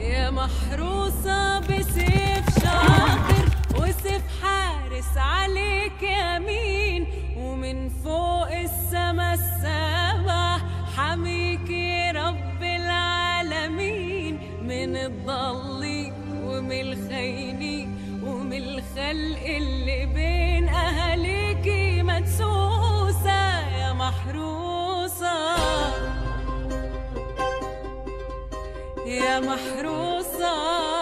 يا محروسة بسيف شاطر وسيف حارس عليك يمين ومن فوق السما السبع حميكي رب العالمين من الضالين ومن الخاينين ومن الخلق اللي بين أهاليكي مدسوسة يا محروسة يا محروسة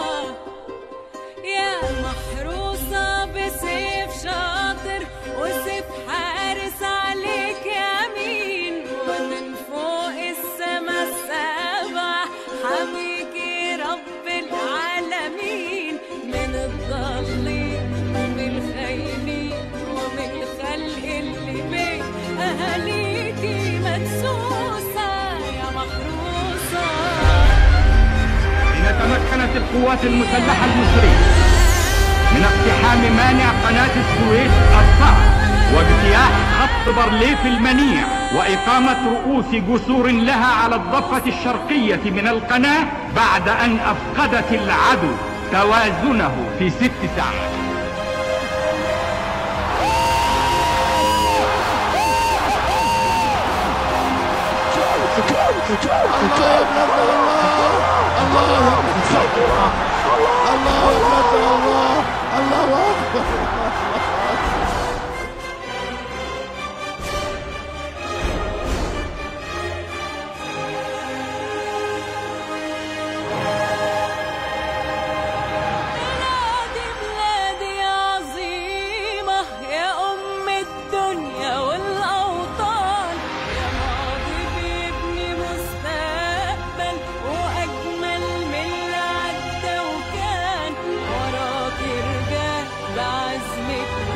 يا محروسة بسيف شاطر وسيف حارس عليك يمين ومن فوق السما السبع حميكي رب العالمين من الضالين ومن الخاينين ومن الخلق اللي بين أهاليكي مدسوسة يا محروسة حين تمكنت القوات المسلحة المصرية من اقتحام مانع قناة السويس الصعب واجتياح خط بارليف المنيع وإقامة رؤوس جسور لها على الضفة الشرقية من القناة بعد أن أفقدت العدو توازنه في ست ساعات بلادي بلادي عظيمة يا أم الدنيا والأوطان يا ماضي بيبني مستقبل وأجمل من اللي عدى وكان وراك رجال بعزمك